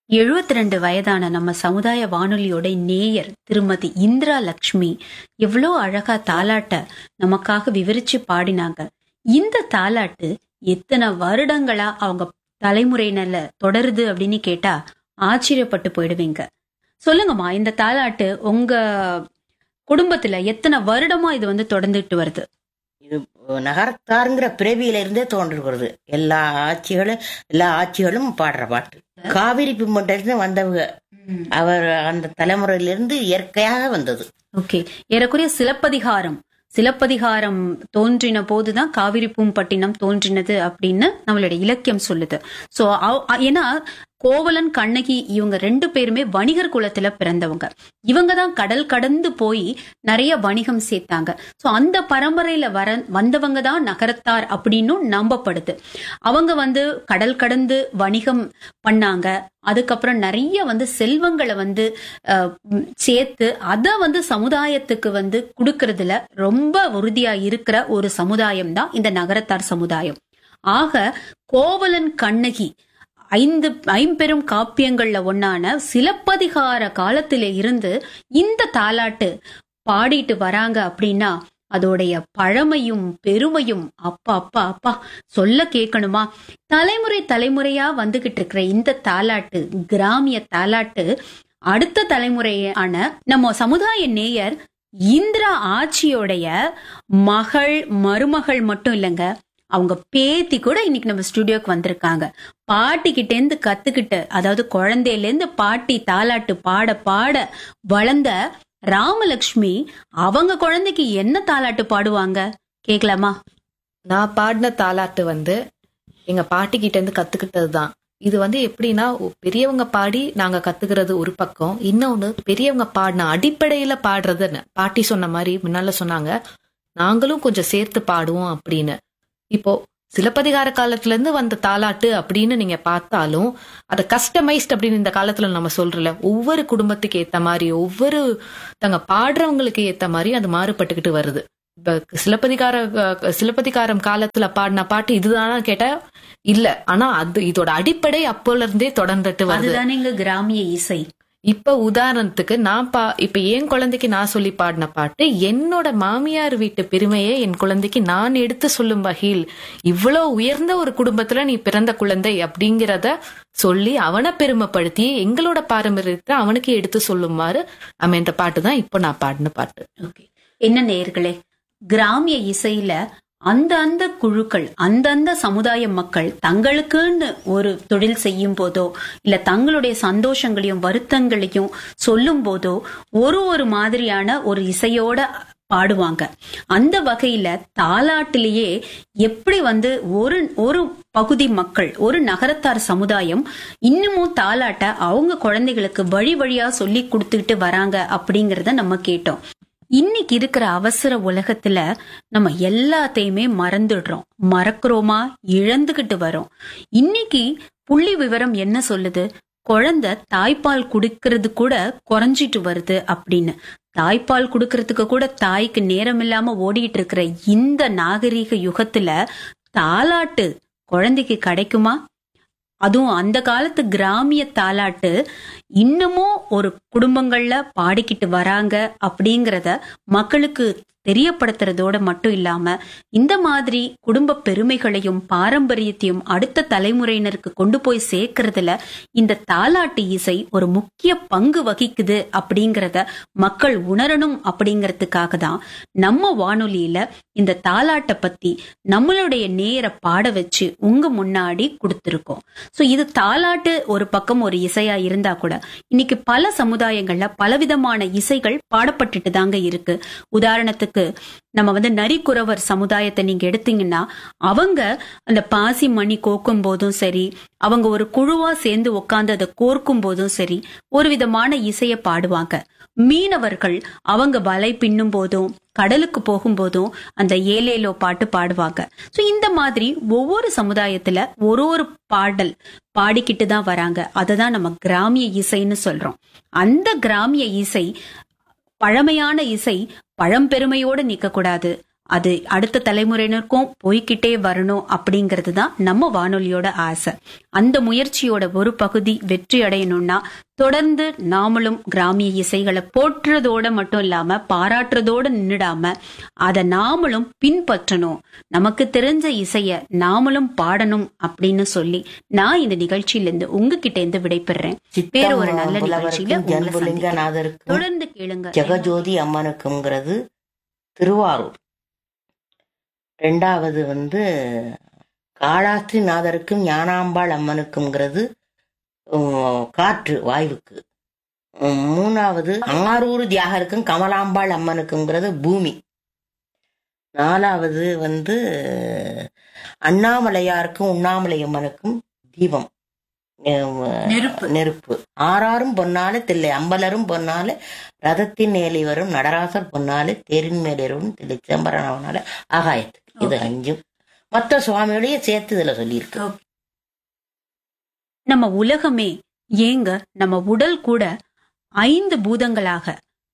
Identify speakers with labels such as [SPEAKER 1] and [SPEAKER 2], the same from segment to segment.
[SPEAKER 1] எழுபத்தி ரெண்டு வயதான நம்ம சமுதாய வானொலியோட நேயர் திருமதி இந்திரா லக்ஷ்மி எவ்வளோ அழகா தாலாட்ட நமக்காக விவரிச்சு பாடினாங்க இந்த தாலாட்டு எத்தனை வருடங்களா அவங்க தலைமுறையினர்ல தொடருது அப்படின்னு கேட்டா ஆச்சரியப்பட்டு போயிடுவீங்க சொல்லுங்கம்மா இந்த தாலாட்டு உங்க குடும்பத்துல எத்தனை வருடமா இது வந்து தொடர்ந்துட்டு வருது
[SPEAKER 2] இது நகரத்தாருங்கிற பிறவியில இருந்தே தோன்றுகிறது எல்லா ஆட்சிகளும் எல்லா ஆட்சிகளும் பாடுற பாட்டு காவிரி பிம்மட்டிலிருந்து வந்தவங்க அவர் அந்த தலைமுறையிலிருந்து இயற்கையாக வந்தது
[SPEAKER 1] ஓகே ஏறக்குறைய சிலப்பதிகாரம் சிலப்பதிகாரம் தோன்றின போதுதான் காவிரி பூம்பட்டினம் தோன்றினது அப்படின்னு நம்மளுடைய இலக்கியம் சொல்லுது சோ ஏன்னா கோவலன் கண்ணகி இவங்க ரெண்டு பேருமே வணிகர் குலத்துல பிறந்தவங்க இவங்க தான் கடல் கடந்து போய் நிறைய வணிகம் சேர்த்தாங்க சோ அந்த பரம்பரையில வர வந்தவங்க தான் நகரத்தார் அப்படின்னும் நம்பப்படுது அவங்க வந்து கடல் கடந்து வணிகம் பண்ணாங்க அதுக்கப்புறம் நிறைய வந்து செல்வங்களை வந்து அஹ், ம், சேர்த்து அதை வந்து சமுதாயத்துக்கு வந்து கொடுக்கறதுல ரொம்ப உறுதியா இருக்கிற ஒரு சமுதாயம் தான் இந்த நகரத்தார் சமுதாயம் ஆக கோவலன் கண்ணகி ஐந்து ஐம்பெரும் காப்பியங்கள்ல ஒன்னான சிலப்பதிகார காலத்திலே இருந்து இந்த தாலாட்டு பாடிட்டு வராங்க அப்படின்னா அதோடைய பழமையும் பெருமையும் அப்பா அப்பா அப்பா சொல்ல கேட்கணுமா தலைமுறை தலைமுறையா வந்துகிட்டு இருக்கிற இந்த தாலாட்டு கிராமிய தாலாட்டு அடுத்த தலைமுறையான நம்ம சமுதாய நேயர் இந்திரா ஆட்சியோடைய மகள் மருமகள் மட்டும் இல்லைங்க அவங்க பேத்தி கூட இன்னைக்கு நம்ம ஸ்டுடியோக்கு வந்திருக்காங்க பாட்டி கிட்ட இருந்து கத்துக்கிட்டு அதாவது குழந்தையில இருந்து பாட்டி தாலாட்டு பாட பாட வளர்ந்த ராமலக்ஷ்மி அவங்க குழந்தைக்கு என்ன தாலாட்டு பாடுவாங்க கேக்கலாமா
[SPEAKER 3] நான் பாடின தாலாட்டு வந்து எங்க பாட்டி கிட்ட இருந்து கத்துக்கிட்டது தான் இது வந்து எப்படின்னா ஒ- பெரியவங்க பாடி நாங்க கத்துக்கிறது ஒரு பக்கம் இன்னொன்னு பெரியவங்க பாடின அடிப்படையில பாடுறதுன்னு பாட்டி சொன்ன மாதிரி முன்னால சொன்னாங்க நாங்களும் கொஞ்சம் சேர்த்து பாடுவோம் அப்படின்னு இப்போ சிலப்பதிகார காலத்துல இருந்து வந்த தாலாட்டு அப்படின்னு நீங்க பார்த்தாலும் அதை கஸ்டமைஸ்ட் அப்படின்னு இந்த காலத்துல நம்ம சொல்றல ஒவ்வொரு குடும்பத்துக்கு ஏத்த மாதிரி ஒவ்வொரு தங்க பாடுறவங்களுக்கு ஏத்த மாதிரி அது மாறுபட்டுக்கிட்டு வருது இப்ப சிலப்பதிகார அஹ், சிலப்பதிகாரம் காலத்துல பாடின பாட்டு இதுதானா கேட்டா இல்ல ஆனா அது இதோட அடிப்படை அப்போல இருந்தே தொடர்ந்துட்டு வருது
[SPEAKER 1] அதுதானே இங்க கிராமிய இசை
[SPEAKER 3] இப்ப உதாரணத்துக்கு நான் பா இப்ப என் குழந்தைக்கு நான் சொல்லி பாடின பாட்டு என்னோட மாமியார் வீட்டு பெருமையை என் குழந்தைக்கு நான் எடுத்து சொல்லும் வகையில் இவ்வளவு உயர்ந்த ஒரு குடும்பத்துல நீ பிறந்த குழந்தை அப்படிங்கிறத சொல்லி அவனை பெருமைப்படுத்தி எங்களோட பாரம்பரியத்தை அவனுக்கு எடுத்து சொல்லுமாறு அமைந்த பாட்டு தான் இப்போ நான் பாடின பாட்டு
[SPEAKER 1] ஓகே என்ன நேர்களே கிராமிய இசையில அந்த அந்த குழுக்கள் அந்தந்த சமுதாய மக்கள் தங்களுக்குன்னு ஒரு தொழில் செய்யும் போதோ இல்ல தங்களுடைய சந்தோஷங்களையும் வருத்தங்களையும் சொல்லும் போதோ ஒரு ஒரு மாதிரியான ஒரு இசையோட பாடுவாங்க அந்த வகையில தாலாட்டிலேயே எப்படி வந்து ஒரு ஒரு பகுதி மக்கள் ஒரு நகரத்தார் சமுதாயம் இன்னமும் தாலாட்ட அவங்க குழந்தைகளுக்கு வழி வழியா சொல்லி கொடுத்துக்கிட்டு வராங்க அப்படிங்கறத நம்ம கேட்டோம் இன்னைக்கு இருக்கிற அவசர உலகத்துல நம்ம எல்லாத்தையுமே மறந்துடுறோம் மறக்கிறோமா இழந்துகிட்டு வரோம் இன்னைக்கு புள்ளி விவரம் என்ன சொல்லுது குழந்தை தாய்ப்பால் குடிக்கிறது கூட குறைஞ்சிட்டு வருது அப்படின்னு தாய்ப்பால் குடுக்கறதுக்கு கூட தாய்க்கு நேரம் இல்லாம ஓடிட்டு இருக்கிற இந்த நாகரீக யுகத்துல தாலாட்டு குழந்தைக்கு கிடைக்குமா அதுவும் அந்த காலத்து கிராமிய தாலாட்டு இன்னமும் ஒரு குடும்பங்கள்ல பாடிக்கிட்டு வராங்க அப்படிங்கறத மக்களுக்கு தெரியப்படுத்துறதோட மட்டும் இல்லாம இந்த மாதிரி குடும்ப பெருமைகளையும் பாரம்பரியத்தையும் அடுத்த தலைமுறையினருக்கு கொண்டு போய் சேர்க்கறதுல இந்த தாலாட்டு இசை ஒரு முக்கிய பங்கு வகிக்குது அப்படிங்கறத மக்கள் உணரணும் அப்படிங்கறதுக்காக தான் நம்ம வானொலியில இந்த தாலாட்டை பத்தி நம்மளுடைய நேர பாட வச்சு உங்க முன்னாடி கொடுத்திருக்கோம் சோ இது தாலாட்டு ஒரு பக்கம் ஒரு இசையா இருந்தா கூட இன்னைக்கு பல சமுதாயங்கள்ல பலவிதமான இசைகள் பாடப்பட்டுட்டு தாங்க இருக்கு உதாரணத்துக்கு நம்ம வந்து நரிக்குறவர் சமுதாயத்தை நீங்க எடுத்தீங்கன்னா அவங்க அந்த பாசி மணி கோக்கும் போதும் சரி அவங்க ஒரு குழுவா சேர்ந்து உட்கார்ந்து அதை கோர்க்கும் போதும் சரி ஒரு விதமான இசைய பாடுவாங்க மீனவர்கள் அவங்க வலை பின்னும் போதும் கடலுக்கு போகும்போதும் அந்த ஏலேலோ பாட்டு பாடுவாங்க சோ இந்த மாதிரி ஒவ்வொரு சமுதாயத்துல ஒரு ஒரு பாடல் பாடிக்கிட்டு தான் வராங்க அதை தான் நம்ம கிராமிய இசைன்னு சொல்றோம் அந்த கிராமிய இசை பழமையான இசை பழம்பெருமையோடு நிக்க கூடாது அது அடுத்த தலைமுறையினருக்கும் போய்க்கிட்டே வரணும் அப்படிங்கிறது தான் நம்ம வானொலியோட ஆசை அந்த முயற்சியோட ஒரு பகுதி வெற்றி அடையணும்னா தொடர்ந்து நாமளும் கிராமிய இசைகளை போற்றுறதோட மட்டும் இல்லாம பாராட்டுறதோட நின்னுடாம அதை நாமளும் பின்பற்றணும் நமக்கு தெரிஞ்ச இசைய நாமளும் பாடணும் அப்படின்னு சொல்லி நான் இந்த நிகழ்ச்சியில இருந்து உங்ககிட்ட இருந்து விடைபெறேன் வேற ஒரு நல்ல நிகழ்ச்சியில
[SPEAKER 2] புலவருக்கும்
[SPEAKER 1] உங்களை சந்திக்கிறேன்.
[SPEAKER 2] ஜன்புலிங்கநாதருக்கும்
[SPEAKER 1] தொடர்ந்து கேளுங்க
[SPEAKER 2] ஜெகஜோதி அம்மனுக்குங்கிறது திருவாரூர் ரெண்டாவது வந்து காளாஸ்திரிநாதருக்கும் ஞானாம்பாள் அம்மனுக்குங்கிறது உம், காற்று வாயுவுக்கு உம், மூணாவது ஆரூர் தியாகருக்கும் கமலாம்பாள் அம்மனுக்குங்கிறது பூமி நாலாவது வந்து அண்ணாமலையாருக்கும் உண்ணாமலை அம்மனுக்கும் தீபம் உம்,
[SPEAKER 1] நெருப்பு
[SPEAKER 2] நெருப்பு ஆறாரும் பொன்னால தில்லை அம்பலரும் பொன்னால ரதத்தின் மேலே வரும் நடராசர் பொன்னால தேரின் மேலே வரும் தில்லை சிதம்பரனால ஆகாயத்துக்கு இது
[SPEAKER 1] Okay.
[SPEAKER 2] அஞ்சும் மற்ற சுவாமிகளையே சேர்த்து இதுல சொல்லியிருக்கு
[SPEAKER 1] நம்ம உலகமே ஏங்க நம்ம உடல் கூட ஐந்து பூதங்களாக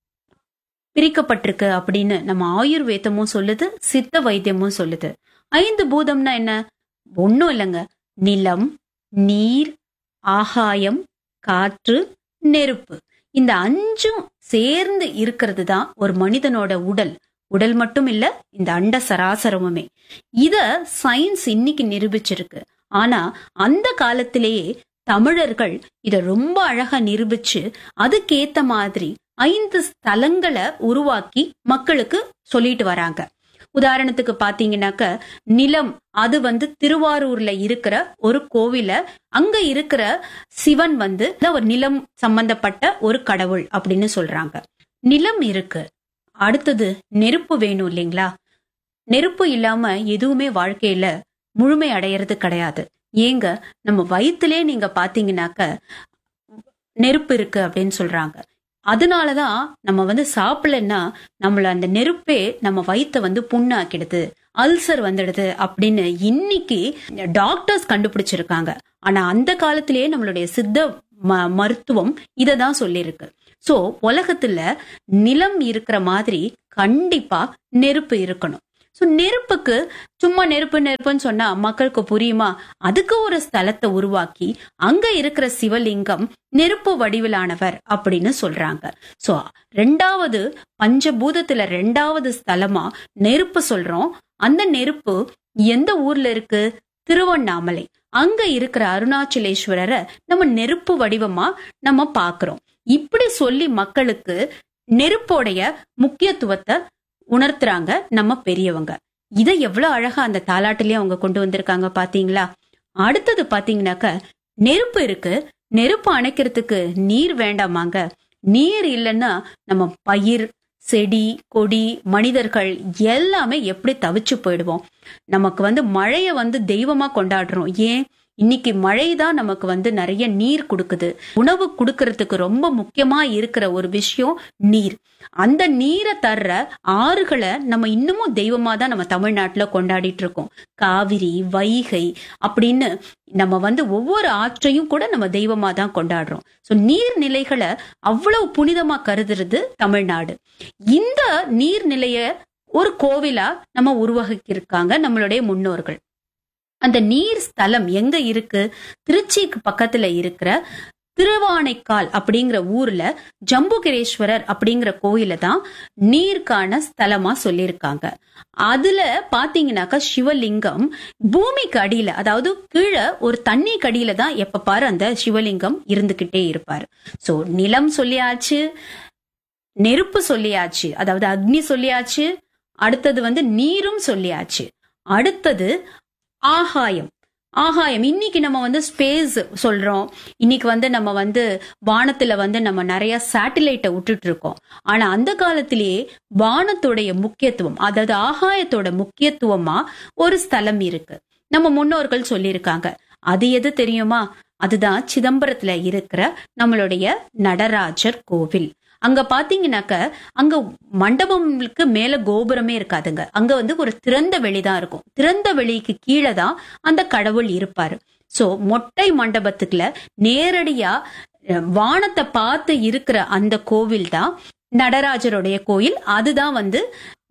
[SPEAKER 1] பிரிக்கப்பட்டிருக்கு அப்படின்னு நம்ம ஆயுர்வேதமும் சொல்லுது சித்த வைத்தியமும் சொல்லுது ஐந்து பூதம்னா என்ன ஒண்ணும் இல்லைங்க நிலம் நீர் ஆகாயம் காற்று நெருப்பு இந்த அஞ்சும் சேர்ந்து இருக்கிறது தான் ஒரு மனிதனோட உடல் உடல் மட்டும் இல்ல இந்த அண்ட சராசரமுமே இத சயின்ஸ் இன்னைக்கு நிரூபிச்சிருக்கு ஆனா அந்த காலத்திலேயே தமிழர்கள் இத ரொம்ப அழகா நிரூபிச்சு அதுக்கேத்த மாதிரி ஐந்து ஸ்தலங்களை உருவாக்கி மக்களுக்கு சொல்லிட்டு வராங்க உதாரணத்துக்கு பாத்தீங்கன்னாக்க நிலம் அது வந்து திருவாரூர்ல இருக்கிற ஒரு கோவில அங்க இருக்கிற சிவன் வந்து ஒரு நிலம் சம்பந்தப்பட்ட ஒரு கடவுள் அப்படின்னு சொல்றாங்க நிலம் இருக்கு அடுத்தது நெருப்பு வேணும் இல்லைங்களா நெருப்பு இல்லாம எதுவுமே வாழ்க்கையில முழுமை அடையறது கிடையாது ஏங்க நம்ம வயிற்றுலே நீங்க பாத்தீங்கன்னாக்க நெருப்பு இருக்கு அப்படின்னு சொல்றாங்க அதனாலதான் நம்ம வந்து சாப்பிடலன்னா நம்மள அந்த நெருப்பே நம்ம வயித்தை வந்து புண்ணாக்கிடுது அல்சர் வந்துடுது அப்படின்னு இன்னைக்கு டாக்டர்ஸ் கண்டுபிடிச்சிருக்காங்க ஆனா அந்த காலத்திலேயே நம்மளுடைய சித்த ம- மருத்துவம் இதை தான் சொல்லியிருக்கு சோ உலகத்துல நிலம் இருக்கிற மாதிரி கண்டிப்பா நெருப்பு இருக்கணும் சோ நெருப்புக்கு சும்மா நெருப்பு நெருப்புன்னு சொன்னா மக்களுக்கு புரியுமா அதுக்கு ஒரு ஸ்தலத்தை உருவாக்கி அங்க இருக்கிற சிவலிங்கம் நெருப்பு வடிவிலானவர் அப்படின்னு சொல்றாங்க சோ ரெண்டாவது பஞ்சபூதத்துல ரெண்டாவது ஸ்தலமா நெருப்பு சொல்றோம் அந்த நெருப்பு எந்த ஊர்ல இருக்கு திருவண்ணாமலை அங்க இருக்கிற அருணாச்சலேஸ்வரரை நம்ம நெருப்பு வடிவமா நம்ம பாக்குறோம் இப்படி சொல்லி மக்களுக்கு நெருப்போடைய முக்கியத்துவத்தை உணர்த்துறாங்க நம்ம பெரியவங்க இதை எவ்வளவு அழகா அந்த தாலாட்டிலேயே அவங்க கொண்டு வந்திருக்காங்க பாத்தீங்களா அடுத்தது பாத்தீங்கன்னாக்க நெருப்பு இருக்கு நெருப்பு அணைக்கிறதுக்கு நீர் வேண்டாமாங்க நீர் இல்லைன்னா நம்ம பயிர் செடி கொடி மனிதர்கள் எல்லாமே எப்படி தவிச்சு போயிடுவோம் நமக்கு வந்து மழைய வந்து தெய்வமா கொண்டாடுறோம் ஏன் இன்னைக்கு மழை தான் நமக்கு வந்து நிறைய நீர் கொடுக்குது உணவு கொடுக்கறதுக்கு ரொம்ப முக்கியமா இருக்கிற ஒரு விஷயம் நீர் அந்த நீரை தர்ற ஆறுகளை நம்ம இன்னமும் தெய்வமா தான் நம்ம தமிழ்நாட்டுல கொண்டாடிட்டு இருக்கோம் காவிரி வைகை அப்படின்னு நம்ம வந்து ஒவ்வொரு ஆற்றையும் கூட நம்ம தெய்வமா தான் கொண்டாடுறோம் சோ நீர்நிலைகளை அவ்வளவு புனிதமா கருதுறது தமிழ்நாடு இந்த நீர்நிலைய ஒரு கோவிலா நம்ம உருவாக்கியிருக்காங்க நம்மளுடைய முன்னோர்கள் அந்த நீர் ஸ்தலம் எங்க இருக்கு திருச்சிக்கு பக்கத்துல இருக்கிற திருவானைக்கால் அப்படிங்கிற ஊர்ல ஜம்புகிரேஸ்வரர் அப்படிங்கிற கோயில தான் நீருக்கான ஸ்தலமா சொல்லியிருக்காங்க அதுல பாத்தீங்கன்னாக்கா சிவலிங்கம் பூமிக்கு அடியில அதாவது கீழே ஒரு தண்ணி கடியில தான் எப்ப பாரு அந்த சிவலிங்கம் இருந்துகிட்டே இருப்பாரு சோ நிலம் சொல்லியாச்சு நெருப்பு சொல்லியாச்சு அதாவது அக்னி சொல்லியாச்சு அடுத்தது வந்து நீரும் சொல்லியாச்சு அடுத்தது ஆகாயம் ஆகாயம் இன்னைக்கு நம்ம வந்து ஸ்பேஸ் சொல்றோம் இன்னைக்கு வந்து நம்ம வந்து வானத்துல வந்து நம்ம நிறைய சேட்டலைட்டை விட்டுட்டு இருக்கோம் ஆனா அந்த காலத்திலேயே வானத்துடைய முக்கியத்துவம் அதாவது ஆகாயத்தோட முக்கியத்துவமா ஒரு ஸ்தலம் இருக்கு நம்ம முன்னோர்கள் சொல்லியிருக்காங்க அது எது தெரியுமா அதுதான் சிதம்பரத்துல இருக்கிற நம்மளுடைய நடராஜர் கோவில் அங்க பாத்தீங்கன்னாக்க அங்க மண்டபம்க்கு மேல கோபுரமே இருக்காதுங்க அங்க வந்து ஒரு திறந்த வெளிதான் இருக்கும் திறந்த வெளிக்கு கீழே தான் அந்த கடவுள் இருப்பாரு சோ மொட்டை மண்டபத்துக்குள்ள நேரடியா அஹ், வானத்தை பார்த்து இருக்கிற அந்த கோவில் தான் நடராஜருடைய கோயில் அதுதான் வந்து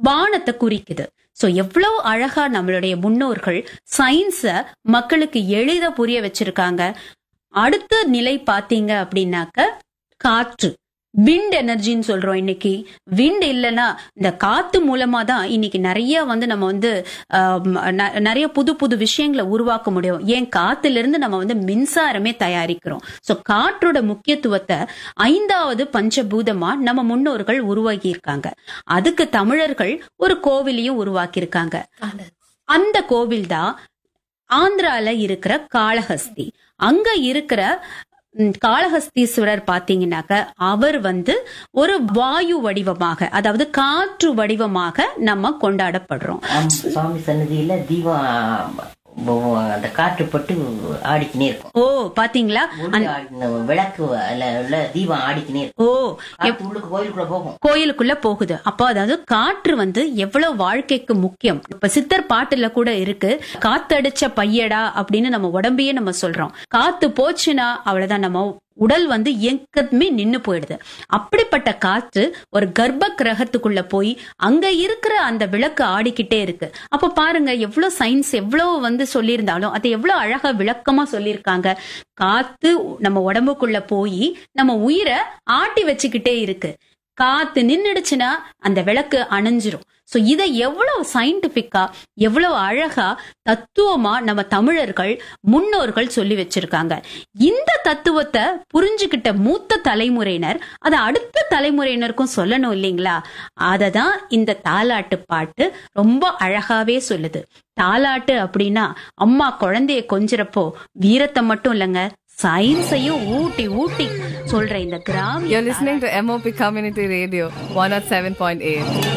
[SPEAKER 1] வானத்தை குறிக்குது சோ எவ்வளவு அழகா நம்மளுடைய முன்னோர்கள் சயின்ஸ மக்களுக்கு எளிதா புரிய வச்சிருக்காங்க அடுத்த நிலை பாத்தீங்க அப்படின்னாக்க காற்று விண்ட் எனர்ஜின்னு சொல்றோம் இன்னைக்கு விண்ட் இல்லைன்னா இந்த காத்து மூலமா தான் இன்னைக்கு நிறைய வந்து நம்ம வந்து ஆஹ், ந- நிறைய புது புது விஷயங்களை உருவாக்க முடியும் ஏன் காத்துல இருந்து நம்ம வந்து மின்சாரமே தயாரிக்கிறோம் சோ காற்றோட முக்கியத்துவத்தை ஐந்தாவது பஞ்சபூதமா நம்ம முன்னோர்கள் உருவாக்கி இருக்காங்க அதுக்கு தமிழர்கள் ஒரு கோவிலையும் உருவாக்கி இருக்காங்க அந்த கோவில் தான் ஆந்திரால இருக்கிற காளஹஸ்தி அங்க இருக்கிற ம், காளஹஸ்தீஸ்வரர் பாத்தீங்கன்னாக்க அவர் வந்து ஒரு வாயு வடிவமாக அதாவது காற்று வடிவமாக நம்ம கொண்டாடப்படுறோம்
[SPEAKER 2] ஆம், சுவாமி சன்னதியில தீபம் அந்த காற்று பட்டு ஆடிக்கினே இருக்கும்
[SPEAKER 1] ஓ பாத்தீங்களா
[SPEAKER 2] ஒளி ஆடின விளக்கு அதுல உள்ள தீபம் ஆடிக்கினே இருக்கும்
[SPEAKER 1] ஓ
[SPEAKER 2] காற்று உள்ளுக்கு கோயிலுக்குள்ள போகும்
[SPEAKER 1] கோயிலுக்குள்ள போகுது அப்போ அதாவது காற்று வந்து எவ்வளவு வாழ்க்கைக்கு முக்கியம் இப்ப சித்தர் பாட்டுல கூட இருக்கு காத்தடிச்ச பையடா அப்படின்னு நம்ம உடம்பையே நம்ம சொல்றோம் காத்து போச்சுன்னா அவ்வளவுதான் நம்ம உடல் வந்து எங்கமே நின்னு போயிடுது அப்படிப்பட்ட காற்று ஒரு கர்ப்ப கிரகத்துக்குள்ள போய் அங்க இருக்கிற அந்த விளக்கு ஆடிக்கிட்டே இருக்கு அப்ப பாருங்க எவ்வளவு சயின்ஸ் எவ்வளவு வந்து சொல்லியிருந்தாலும் அதை எவ்வளவு அழகா விளக்கமா சொல்லியிருக்காங்க காத்து நம்ம உடம்புக்குள்ள போய் நம்ம உயிரை ஆட்டி வச்சுக்கிட்டே இருக்கு காத்து நின்னுடுச்சுன்னா அந்த விளக்கு அணைஞ்சிரும் சோ இதை எவ்வளவு சயின்டிபிக்கா எவ்வளவு அழகா தத்துவமா நம்ம தமிழர்கள் முன்னோர்கள் சொல்லி வச்சிருக்காங்க இந்த தத்துவத்தை புரிஞ்சுகிட்ட மூத்த தலைமுறையினர் அதை அடுத்த தலைமுறையினருக்கும் சொல்லணும் இல்லைங்களா அததான் இந்த தாலாட்டு பாட்டு ரொம்ப அழகாவே சொல்லுது தாலாட்டு அப்படின்னா அம்மா குழந்தைய கொஞ்சிறப்போ வீரத்தை மட்டும் இல்லைங்க சயின்ஸையும் ஊட்டி ஊட்டி சொல்ற இந்த கிராமிய
[SPEAKER 4] You're listening to MOP Community Radio 107.8.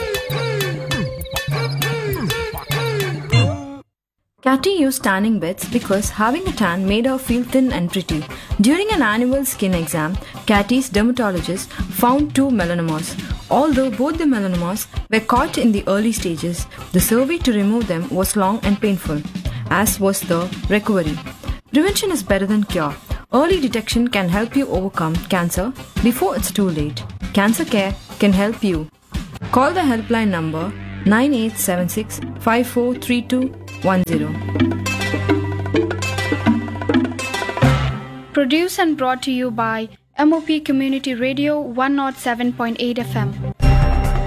[SPEAKER 5] Catty used tanning beds because having a tan made her feel thin and pretty. During an annual skin exam, Catty's dermatologist found two melanomas. Although both the melanomas were caught in the early stages, the survey to remove them was long and painful, as was the recovery. Prevention is better than cure. Early detection can help you overcome cancer before it's too late. Cancer Care can help you. Call the helpline number 9876 543210.
[SPEAKER 6] Produced and brought to you by MOP Community Radio 107.8 FM.